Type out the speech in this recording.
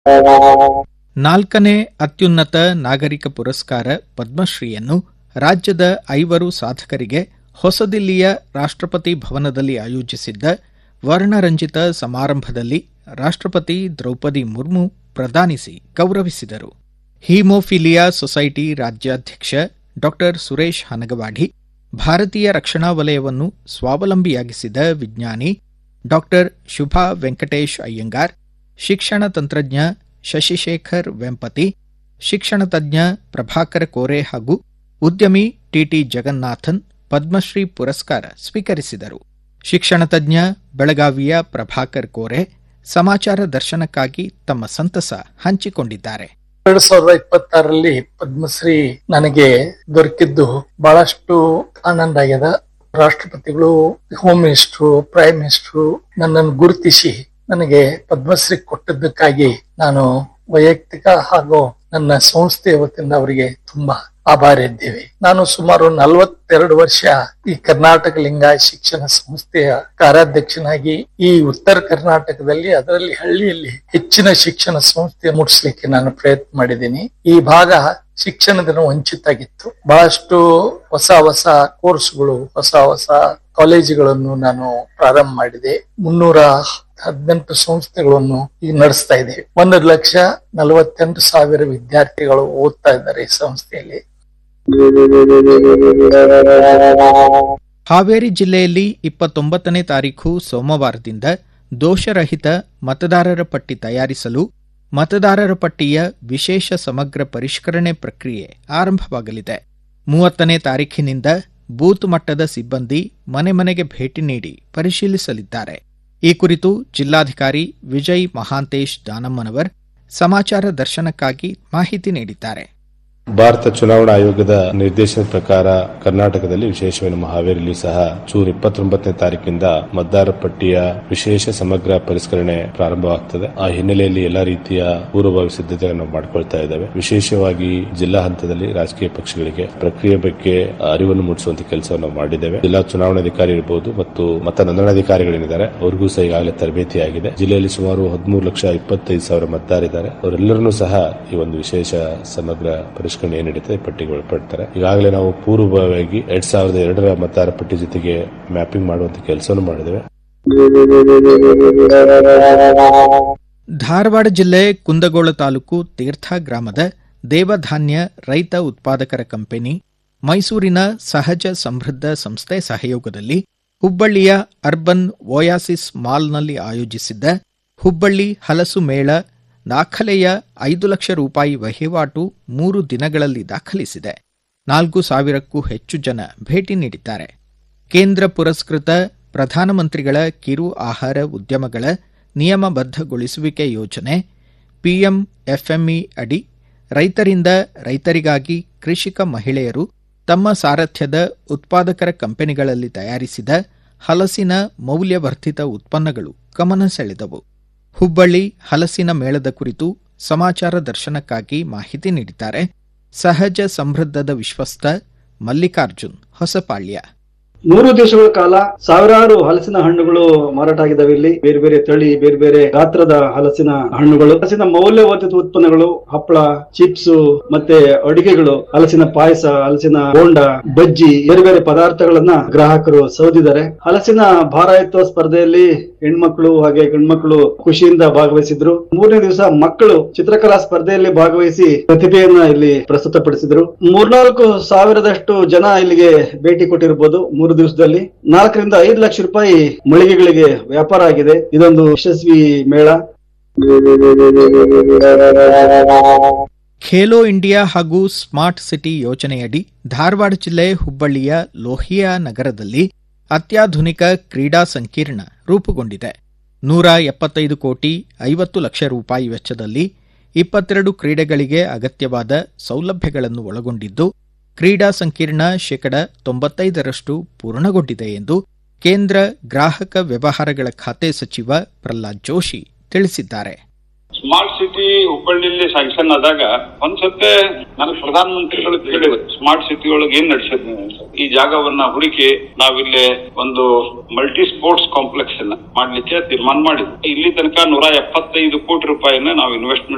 ನಾಲ್ಕನೇ ಅತ್ಯುನ್ನತ ನಾಗರಿಕ ಪುರಸ್ಕಾರ ಪದ್ಮಶ್ರೀಯನ್ನು ರಾಜ್ಯದ ಐವರು ಸಾಧಕರಿಗೆ ಹೊಸದಿಲ್ಲಿಯ ರಾಷ್ಟ್ರಪತಿ ಭವನದಲ್ಲಿ ಆಯೋಜಿಸಿದ್ದ ವರ್ಣರಂಜಿತ ಸಮಾರಂಭದಲ್ಲಿ ರಾಷ್ಟ್ರಪತಿ ದ್ರೌಪದಿ ಮುರ್ಮು ಪ್ರದಾನಿಸಿ ಗೌರವಿಸಿದರು ಹೀಮೋಫಿಲಿಯಾ ಸೊಸೈಟಿ ರಾಜ್ಯಾಧ್ಯಕ್ಷ ಡಾ ಸುರೇಶ್ ಹನಗವಾಡಿ ಭಾರತೀಯ ರಕ್ಷಣಾ ವಲಯವನ್ನು ಸ್ವಾವಲಂಬಿಯಾಗಿಸಿದ ವಿಜ್ಞಾನಿ ಡಾ ಶುಭಾ ವೆಂಕಟೇಶ್ ಅಯ್ಯಂಗಾರ್ ಶಿಕ್ಷಣ ತಂತ್ರಜ್ಞ ಶಶಿಶೇಖರ್ ವೆಂಪತಿ ಶಿಕ್ಷಣ ತಜ್ಞ ಪ್ರಭಾಕರ ಕೋರೆ ಹಾಗೂ ಉದ್ಯಮಿ ಟಿಟಿ ಜಗನ್ನಾಥನ್ ಪದ್ಮಶ್ರೀ ಪುರಸ್ಕಾರ ಸ್ವೀಕರಿಸಿದರು ಶಿಕ್ಷಣ ತಜ್ಞ ಬೆಳಗಾವಿಯ ಪ್ರಭಾಕರ್ ಕೋರೆ ಸಮಾಚಾರ ದರ್ಶನಕ್ಕಾಗಿ ತಮ್ಮ ಸಂತಸ ಹಂಚಿಕೊಂಡಿದ್ದಾರೆ ಎರಡ್ ಸಾವಿರದ ಇಪ್ಪತ್ತಾರಲ್ಲಿ ಪದ್ಮಶ್ರೀ ನನಗೆ ದೊರಕಿದ್ದು ಬಹಳಷ್ಟು ಆನಂದ ಆಗ್ಯದ ರಾಷ್ಟ್ರಪತಿಗಳು ಹೋಮ್ ಮಿನಿಸ್ಟ್ರು ಪ್ರೈಮ್ ಮಿನಿಸ್ಟ್ರು ನನ್ನನ್ನು ಗುರುತಿಸಿ ನನಗೆ ಪದ್ಮಶ್ರೀ ಕೊಟ್ಟದ್ದಕ್ಕಾಗಿ ನಾನು ವೈಯಕ್ತಿಕ ಹಾಗೂ ನನ್ನ ಸಂಸ್ಥೆಯ ವತಿಯಿಂದ ಅವರಿಗೆ ತುಂಬಾ ಆಭಾರಿ ಇದ್ದೇವೆ ನಾನು ಸುಮಾರು ನಲವತ್ತೆರಡು ವರ್ಷ ಈ ಕರ್ನಾಟಕ ಲಿಂಗಾಯತ ಶಿಕ್ಷಣ ಸಂಸ್ಥೆಯ ಕಾರ್ಯಾಧ್ಯಕ್ಷನಾಗಿ ಈ ಉತ್ತರ ಕರ್ನಾಟಕದಲ್ಲಿ ಅದರಲ್ಲಿ ಹಳ್ಳಿಯಲ್ಲಿ ಹೆಚ್ಚಿನ ಶಿಕ್ಷಣ ಸಂಸ್ಥೆ ಮುಟ್ಟಿಸ್ಲಿಕ್ಕೆ ನಾನು ಪ್ರಯತ್ನ ಮಾಡಿದ್ದೀನಿ ಈ ಭಾಗ ಶಿಕ್ಷಣದಿಂದ ವಂಚಿತಾಗಿತ್ತು ಬಹಳಷ್ಟು ಹೊಸ ಹೊಸ ಕೋರ್ಸ್ಗಳು ಹೊಸ ಹೊಸ ಕಾಲೇಜುಗಳನ್ನು ನಾನು ಪ್ರಾರಂಭ ಮಾಡಿದೆ ಮುನ್ನೂರ ಹದಿನೆಂಟು ಸಂಸ್ಥೆಗಳನ್ನು ಈಗ ನಡೆಸ್ತಾ ಇದೆ ಒಂದು ಲಕ್ಷ ನಲವತ್ತೆಂಟು ಸಾವಿರ ವಿದ್ಯಾರ್ಥಿಗಳು ಓದ್ತಾ ಇದ್ದಾರೆ ಈ ಸಂಸ್ಥೆಯಲ್ಲಿ ಹಾವೇರಿ ಜಿಲ್ಲೆಯಲ್ಲಿ ಇಪ್ಪತ್ತೊಂಬತ್ತನೇ ತಾರೀಖು ಸೋಮವಾರದಿಂದ ದೋಷರಹಿತ ಮತದಾರರ ಪಟ್ಟಿ ತಯಾರಿಸಲು ಮತದಾರರ ಪಟ್ಟಿಯ ವಿಶೇಷ ಸಮಗ್ರ ಪರಿಷ್ಕರಣೆ ಪ್ರಕ್ರಿಯೆ ಆರಂಭವಾಗಲಿದೆ ಮೂವತ್ತನೇ ತಾರೀಖಿನಿಂದ ಬೂತ್ ಮಟ್ಟದ ಸಿಬ್ಬಂದಿ ಮನೆ ಮನೆಗೆ ಭೇಟಿ ನೀಡಿ ಪರಿಶೀಲಿಸಲಿದ್ದಾರೆ ಈ ಕುರಿತು ಜಿಲ್ಲಾಧಿಕಾರಿ ವಿಜಯ್ ಮಹಾಂತೇಶ್ ದಾನಮ್ಮನವರ್ ಸಮಾಚಾರ ದರ್ಶನಕ್ಕಾಗಿ ಮಾಹಿತಿ ನೀಡಿದ್ದಾರೆ ಭಾರತ ಚುನಾವಣಾ ಆಯೋಗದ ನಿರ್ದೇಶನದ ಪ್ರಕಾರ ಕರ್ನಾಟಕದಲ್ಲಿ ವಿಶೇಷವಾಗಿ ನಮ್ಮ ಹಾವೇರಿಯಲ್ಲಿ ಸಹ ಜೂನ್ ಇಪ್ಪತ್ತೊಂಬತ್ತನೇ ತಾರೀಕಿಂದ ಮತದಾರರ ಪಟ್ಟಿಯ ವಿಶೇಷ ಸಮಗ್ರ ಪರಿಷ್ಕರಣೆ ಪ್ರಾರಂಭವಾಗ್ತದೆ ಆ ಹಿನ್ನೆಲೆಯಲ್ಲಿ ಎಲ್ಲಾ ರೀತಿಯ ಪೂರ್ವಭಾವಿ ಸಿದ್ಧತೆಗಳನ್ನು ನಾವು ಮಾಡ್ಕೊಳ್ತಾ ಇದ್ದೇವೆ ವಿಶೇಷವಾಗಿ ಜಿಲ್ಲಾ ಹಂತದಲ್ಲಿ ರಾಜಕೀಯ ಪಕ್ಷಗಳಿಗೆ ಪ್ರಕ್ರಿಯೆ ಬಗ್ಗೆ ಅರಿವನ್ನು ಮೂಡಿಸುವಂತ ಕೆಲಸವನ್ನು ನಾವು ಮಾಡಿದ್ದೇವೆ ಜಿಲ್ಲಾ ಚುನಾವಣಾಧಿಕಾರಿ ಇರಬಹುದು ಮತ್ತು ಮತ ನೋಂದಣಾಧಿಕಾರಿಗಳೇನಿದ್ದಾರೆ ಅವ್ರಿಗೂ ಸಹ ಈಗಾಗಲೇ ತರಬೇತಿ ಆಗಿದೆ ಜಿಲ್ಲೆಯಲ್ಲಿ ಸುಮಾರು ಹದಿಮೂರು ಲಕ್ಷ ಇಪ್ಪತ್ತೈದು ಸಾವಿರ ಮತದಾರಿದ್ದಾರೆ ಅವರೆಲ್ಲರನ್ನೂ ಸಹ ಈ ಒಂದು ವಿಶೇಷ ಸಮಗ್ರ ಪರಿಷ್ಕರಣೆ ಏನ್ ನಡೀತದೆ ಪಟ್ಟಿಗೆ ಒಳಪಡ್ತಾರೆ ಈಗಾಗಲೇ ನಾವು ಪೂರ್ವಭಾವಿಯಾಗಿ ಎರಡ್ ಸಾವಿರದ ಎರಡರ ಮತದಾರ ಪಟ್ಟಿ ಜೊತೆಗೆ ಮ್ಯಾಪಿಂಗ್ ಮಾಡುವಂತ ಕೆಲಸವನ್ನು ಮಾಡಿದ್ದೇವೆ ಧಾರವಾಡ ಜಿಲ್ಲೆ ಕುಂದಗೋಳ ತಾಲೂಕು ತೀರ್ಥ ಗ್ರಾಮದ ದೇವಧಾನ್ಯ ರೈತ ಉತ್ಪಾದಕರ ಕಂಪನಿ ಮೈಸೂರಿನ ಸಹಜ ಸಮೃದ್ಧ ಸಂಸ್ಥೆ ಸಹಯೋಗದಲ್ಲಿ ಹುಬ್ಬಳ್ಳಿಯ ಅರ್ಬನ್ ಓಯಾಸಿಸ್ ಮಾಲ್ನಲ್ಲಿ ಆಯೋಜಿಸಿದ್ದ ಹುಬ್ಬಳ್ಳಿ ಹಲಸು ಮೇಳ ದಾಖಲೆಯ ಐದು ಲಕ್ಷ ರೂಪಾಯಿ ವಹಿವಾಟು ಮೂರು ದಿನಗಳಲ್ಲಿ ದಾಖಲಿಸಿದೆ ನಾಲ್ಕು ಸಾವಿರಕ್ಕೂ ಹೆಚ್ಚು ಜನ ಭೇಟಿ ನೀಡಿದ್ದಾರೆ ಕೇಂದ್ರ ಪುರಸ್ಕೃತ ಪ್ರಧಾನಮಂತ್ರಿಗಳ ಕಿರು ಆಹಾರ ಉದ್ಯಮಗಳ ನಿಯಮಬದ್ಧಗೊಳಿಸುವಿಕೆ ಯೋಜನೆ ಪಿಎಂ ಎಫ್ಎಂಇ ಅಡಿ ರೈತರಿಂದ ರೈತರಿಗಾಗಿ ಕೃಷಿಕ ಮಹಿಳೆಯರು ತಮ್ಮ ಸಾರಥ್ಯದ ಉತ್ಪಾದಕರ ಕಂಪನಿಗಳಲ್ಲಿ ತಯಾರಿಸಿದ ಹಲಸಿನ ಮೌಲ್ಯವರ್ಧಿತ ಉತ್ಪನ್ನಗಳು ಗಮನ ಸೆಳೆದವು ಹುಬ್ಬಳ್ಳಿ ಹಲಸಿನ ಮೇಳದ ಕುರಿತು ಸಮಾಚಾರ ದರ್ಶನಕ್ಕಾಗಿ ಮಾಹಿತಿ ನೀಡಿದ್ದಾರೆ ಸಹಜ ಸಮೃದ್ಧದ ವಿಶ್ವಸ್ತ ಮಲ್ಲಿಕಾರ್ಜುನ್ ಹೊಸಪಾಳ್ಯ ಮೂರು ದಿವಸಗಳ ಕಾಲ ಸಾವಿರಾರು ಹಲಸಿನ ಹಣ್ಣುಗಳು ಮಾರಾಟ ಆಗಿದ್ದಾವೆ ಇಲ್ಲಿ ಬೇರೆ ಬೇರೆ ತಳಿ ಬೇರೆ ಬೇರೆ ಗಾತ್ರದ ಹಲಸಿನ ಹಣ್ಣುಗಳು ಹಲಸಿನ ಮೌಲ್ಯವರ್ಧಿತ ಉತ್ಪನ್ನಗಳು ಹಪ್ಪಳ ಚಿಪ್ಸ್ ಮತ್ತೆ ಅಡುಗೆಗಳು ಹಲಸಿನ ಪಾಯಸ ಹಲಸಿನ ಬೋಂಡ ಬಜ್ಜಿ ಬೇರೆ ಬೇರೆ ಪದಾರ್ಥಗಳನ್ನ ಗ್ರಾಹಕರು ಸೌದಿದ್ದಾರೆ ಹಲಸಿನ ಭಾರ ಎತ್ತುವ ಸ್ಪರ್ಧೆಯಲ್ಲಿ ಹೆಣ್ಮಕ್ಳು ಹಾಗೆ ಗಂಡ್ಮಕ್ಳು ಖುಷಿಯಿಂದ ಭಾಗವಹಿಸಿದ್ರು ಮೂರನೇ ದಿವಸ ಮಕ್ಕಳು ಚಿತ್ರಕಲಾ ಸ್ಪರ್ಧೆಯಲ್ಲಿ ಭಾಗವಹಿಸಿ ಪ್ರತಿಭೆಯನ್ನ ಇಲ್ಲಿ ಪ್ರಸ್ತುತಪಡಿಸಿದ್ರು ಮೂರ್ನಾಲ್ಕು ಸಾವಿರದಷ್ಟು ಜನ ಇಲ್ಲಿಗೆ ಭೇಟಿ ಕೊಟ್ಟಿರಬಹುದು ಮೂರು ದಿವಸದಲ್ಲಿ ನಾಲ್ಕರಿಂದ ಐದು ಲಕ್ಷ ರೂಪಾಯಿ ಮಳಿಗೆಗಳಿಗೆ ವ್ಯಾಪಾರ ಆಗಿದೆ ಇದೊಂದು ಯಶಸ್ವಿ ಮೇಳ ಖೇಲೋ ಇಂಡಿಯಾ ಹಾಗೂ ಸ್ಮಾರ್ಟ್ ಸಿಟಿ ಯೋಜನೆಯಡಿ ಧಾರವಾಡ ಜಿಲ್ಲೆ ಹುಬ್ಬಳ್ಳಿಯ ಲೋಹಿಯಾ ನಗರದಲ್ಲಿ ಅತ್ಯಾಧುನಿಕ ಕ್ರೀಡಾ ಸಂಕೀರ್ಣ ರೂಪುಗೊಂಡಿದೆ ನೂರ ಎಪ್ಪತ್ತೈದು ಕೋಟಿ ಐವತ್ತು ಲಕ್ಷ ರೂಪಾಯಿ ವೆಚ್ಚದಲ್ಲಿ ಇಪ್ಪತ್ತೆರಡು ಕ್ರೀಡೆಗಳಿಗೆ ಅಗತ್ಯವಾದ ಸೌಲಭ್ಯಗಳನ್ನು ಒಳಗೊಂಡಿದ್ದು ಕ್ರೀಡಾ ಸಂಕೀರ್ಣ ಶೇಕಡ ತೊಂಬತ್ತೈದರಷ್ಟು ಪೂರ್ಣಗೊಂಡಿದೆ ಎಂದು ಕೇಂದ್ರ ಗ್ರಾಹಕ ವ್ಯವಹಾರಗಳ ಖಾತೆ ಸಚಿವ ಪ್ರಹ್ಲಾದ್ ಜೋಶಿ ತಿಳಿಸಿದ್ದಾರೆ ಸ್ಮಾರ್ಟ್ ಸಿಟಿ ಹುಬ್ಬಳ್ಳಿಯಲ್ಲಿ ಸ್ಯಾಂಕ್ಷನ್ ಆದಾಗ ಒಂದ್ಸತ್ತೆ ನನಗೆ ಪ್ರಧಾನ ಮಂತ್ರಿಗಳು ಕೇಳಿದ್ರು ಸ್ಮಾರ್ಟ್ ಸಿಟಿ ಒಳಗೆ ಏನ್ ನಡೆಸಿದ್ ನೀವು ಅಂತ. ಈ ಜಾಗವನ್ನ ಹುಡುಕಿ ನಾವಿಲ್ಲಿ ಒಂದು ಮಲ್ಟಿ ಸ್ಪೋರ್ಟ್ಸ್ ಕಾಂಪ್ಲೆಕ್ಸ್ ಅನ್ನ ಮಾಡ್ಲಿಕ್ಕೆ ತೀರ್ಮಾನ ಮಾಡಿದ್ವಿ ಇಲ್ಲಿ ತನಕ ನೂರ ಎಪ್ಪತ್ತೈದು ಕೋಟಿ ರೂಪಾಯಿನ ನಾವು ಇನ್ವೆಸ್ಟ್ಮೆಂಟ್